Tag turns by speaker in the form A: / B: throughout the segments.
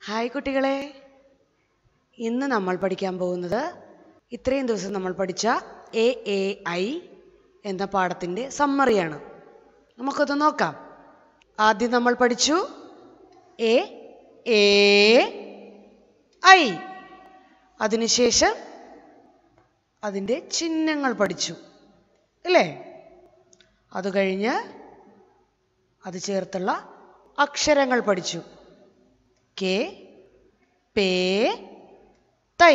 A: hi കുട്ടികളെ ഇന്ന് നമ്മൾ പഠിക്കാൻ പോകുന്നത് ഇത്രയും ദിവസം നമ്മൾ പഠിച്ച എ എ ഐ എന്ന പാഠത്തിൻ്റെ സമ്മറിയാണ് നമുക്കത് നോക്കാം ആദ്യം നമ്മൾ പഠിച്ചു എ എ ഐ അതിനുശേഷം അതിൻ്റെ ചിഹ്നങ്ങൾ പഠിച്ചു അല്ലേ അത് കഴിഞ്ഞ് അത് ചേർത്തുള്ള അക്ഷരങ്ങൾ പഠിച്ചു കെ പേ തൈ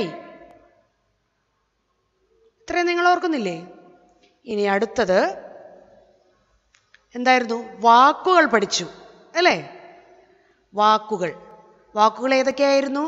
A: ഇത്രയും നിങ്ങൾ ഓർക്കുന്നില്ലേ ഇനി അടുത്തത് എന്തായിരുന്നു വാക്കുകൾ പഠിച്ചു അല്ലേ വാക്കുകൾ വാക്കുകൾ ഏതൊക്കെയായിരുന്നു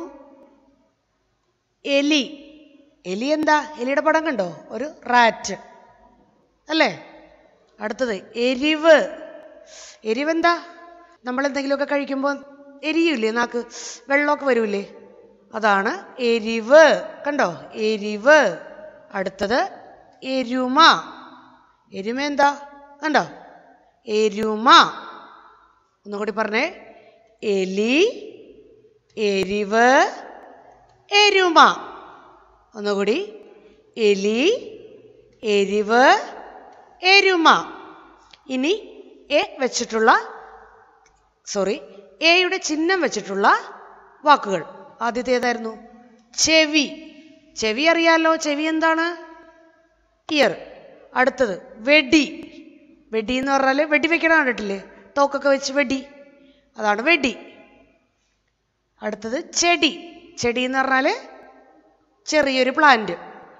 A: എലി എലി എന്താ എലിയുടെ പടം കണ്ടോ ഒരു റാറ്റ് അല്ലേ അടുത്തത് എരിവ് എരിവെന്താ നമ്മൾ എന്തെങ്കിലുമൊക്കെ കഴിക്കുമ്പോൾ എരിയില്ലേ നാക്ക് വെള്ളമൊക്കെ വരൂലേ അതാണ് എരിവ് കണ്ടോ എരിവ് അടുത്തത് എരുമ എരുമ എന്താ കണ്ടോ എരുമ ഒന്നുകൂടി പറഞ്ഞേ എലി എരിവ് എരുമ ഒന്നുകൂടി എലി എരിവ് എരുമ ഇനി എ വെച്ചിട്ടുള്ള സോറി എയുടെ ചിഹ്നം വെച്ചിട്ടുള്ള വാക്കുകൾ ആദ്യത്തെ ഏതായിരുന്നു ചെവി ചെവി അറിയാലോ ചെവി എന്താണ് ഇയർ അടുത്തത് വെടി വെടി എന്ന് പറഞ്ഞാൽ വെടി വെക്കണ കണ്ടിട്ടില്ലേ തോക്കൊക്കെ വെച്ച് വെടി അതാണ് വെടി അടുത്തത് ചെടി ചെടി എന്ന് പറഞ്ഞാൽ ചെറിയൊരു പ്ലാന്റ്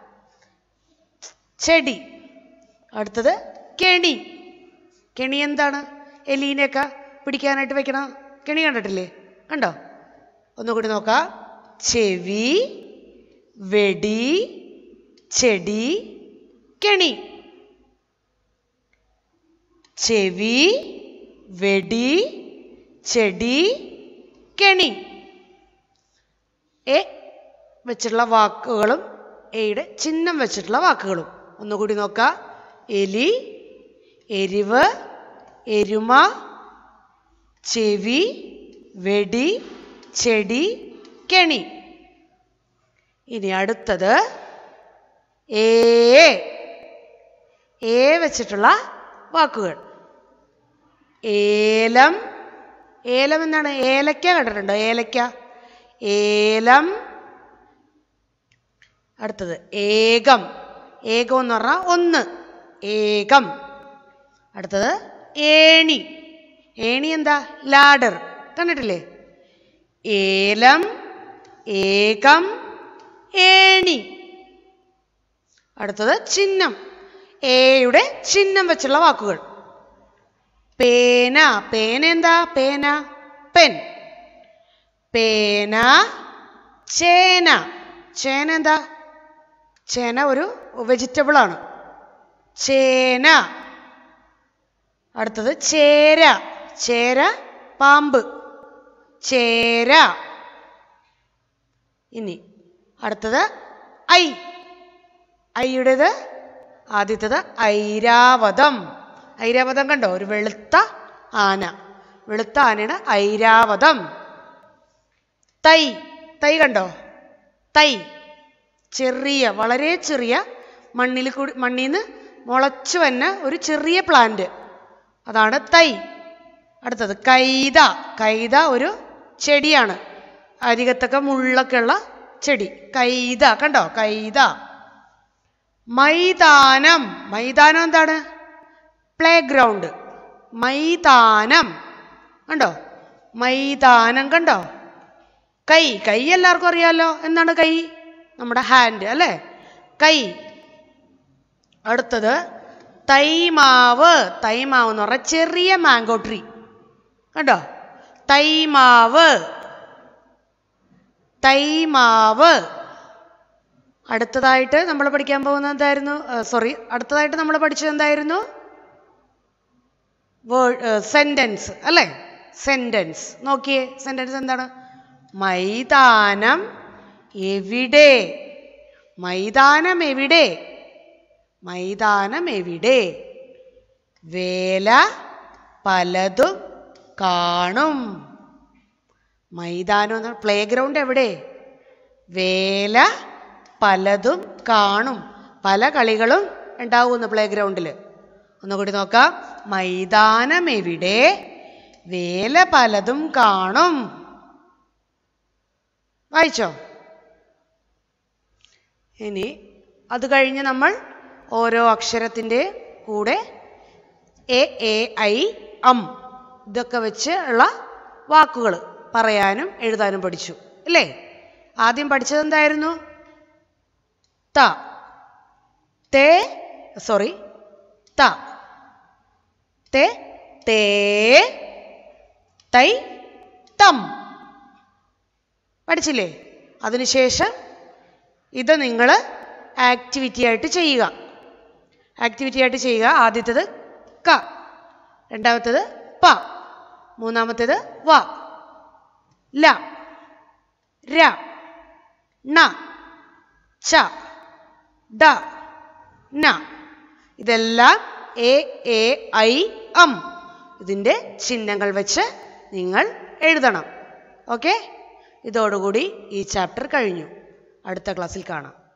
A: ചെടി അടുത്തത് കെണി കെണി എന്താണ് എലീനെയൊക്കെ പിടിക്കാനായിട്ട് വെക്കണ കെണി കണ്ടിട്ടില്ലേ കണ്ടോ ഒന്നുകൂടി നോക്കാം ചെവി വെടി ചെടി കെണി ചെവി വെടി ചെടി കെണി എ വെച്ചിട്ടുള്ള വാക്കുകളും എയുടെ ചിഹ്നം വെച്ചിട്ടുള്ള വാക്കുകളും ഒന്നുകൂടി നോക്കാം എലി എരിവ് എരുമ ചെവി വെടി ചെടി കെണി ഇനി അടുത്തത് ഏ ഏ വെച്ചിട്ടുള്ള വാക്കുകൾ ഏലം ഏലം എന്താണ് ഏലക്ക കണ്ടിട്ടുണ്ടോ ഏലക്ക ഏലം അടുത്തത് ഏകം ഏകം എന്ന് പറഞ്ഞാൽ ഒന്ന് ഏകം അടുത്തത് ഏണി ഏണി എന്താ ലാഡർ കണ്ടിട്ടില്ലേ ഏലം ഏകം ഏണി അടുത്തത് ചിഹ്നം ഏയുടെ ചിഹ്നം വെച്ചുള്ള വാക്കുകൾ പേന പേന എന്താ പേന പെൻ പേന ചേന ചേന എന്താ ചേന ഒരു വെജിറ്റബിൾ ആണ് ചേന അടുത്തത് ചേര ചേര പാമ്പ് ചേര ഇനി അടുത്തത് ഐ ഐയുടേത് ആദ്യത്തത് ഐരാവതം ഐരാവതം കണ്ടോ ഒരു വെളുത്ത ആന വെളുത്ത ആനയാണ് ഐരാവതം തൈ തൈ കണ്ടോ തൈ ചെറിയ വളരെ ചെറിയ മണ്ണിൽ കൂടി മണ്ണിൽ നിന്ന് മുളച്ചു വന്ന ഒരു ചെറിയ പ്ലാന്റ് അതാണ് തൈ അടുത്തത് കൈത കൈത ഒരു ചെടിയാണ് അരികത്തൊക്കെ മുള്ളൊക്കെ ഉള്ള ചെടി കൈത കണ്ടോ കൈത മൈതാനം മൈതാനം എന്താണ് പ്ലേ ഗ്രൗണ്ട് മൈതാനം കണ്ടോ മൈതാനം കണ്ടോ കൈ കൈ എല്ലാവർക്കും അറിയാലോ എന്താണ് കൈ നമ്മുടെ ഹാൻഡ് അല്ലേ കൈ അടുത്തത് തൈമാവ് തൈമാവ് എന്ന് പറഞ്ഞാൽ ചെറിയ മാംഗോ ട്രീ കണ്ടോ തൈമാവ് തൈമാവ് അടുത്തതായിട്ട് നമ്മൾ പഠിക്കാൻ പോകുന്നത് എന്തായിരുന്നു സോറി അടുത്തതായിട്ട് നമ്മൾ പഠിച്ചത് എന്തായിരുന്നു വേർഡ് സെൻറ്റൻസ് അല്ലേ സെൻറ്റൻസ് നോക്കിയേ സെൻറ്റൻസ് എന്താണ് മൈതാനം എവിടെ മൈതാനം എവിടെ മൈതാനം എവിടെ വേല പലതും കാണും മൈതാനം എന്ന് പ്ലേ ഗ്രൗണ്ട് എവിടെ വേല പലതും കാണും പല കളികളും ഉണ്ടാവുമെന്ന് പ്ലേ ഗ്രൗണ്ടിൽ ഒന്നുകൂടി നോക്കാം മൈതാനം എവിടെ വേല പലതും കാണും വായിച്ചോ ഇനി അത് കഴിഞ്ഞ് നമ്മൾ ഓരോ അക്ഷരത്തിൻ്റെ കൂടെ എ എ ഐ അം ഇതൊക്കെ വെച്ച് ഉള്ള വാക്കുകൾ പറയാനും എഴുതാനും പഠിച്ചു അല്ലേ ആദ്യം പഠിച്ചത് എന്തായിരുന്നു ത തേ സോറി ത തേ തേ തൈ തം പഠിച്ചില്ലേ അതിനുശേഷം ഇത് നിങ്ങൾ ആക്ടിവിറ്റി ആയിട്ട് ചെയ്യുക ആക്ടിവിറ്റി ആയിട്ട് ചെയ്യുക ആദ്യത്തേത് ക രണ്ടാമത്തേത് പ മൂന്നാമത്തേത് വ ല ര ണ ച ഡ ന ഇതെല്ലാം എ എ ഐ അം ഇതിൻ്റെ ചിഹ്നങ്ങൾ വെച്ച് നിങ്ങൾ എഴുതണം ഓക്കെ ഇതോടുകൂടി ഈ ചാപ്റ്റർ കഴിഞ്ഞു അടുത്ത ക്ലാസ്സിൽ കാണാം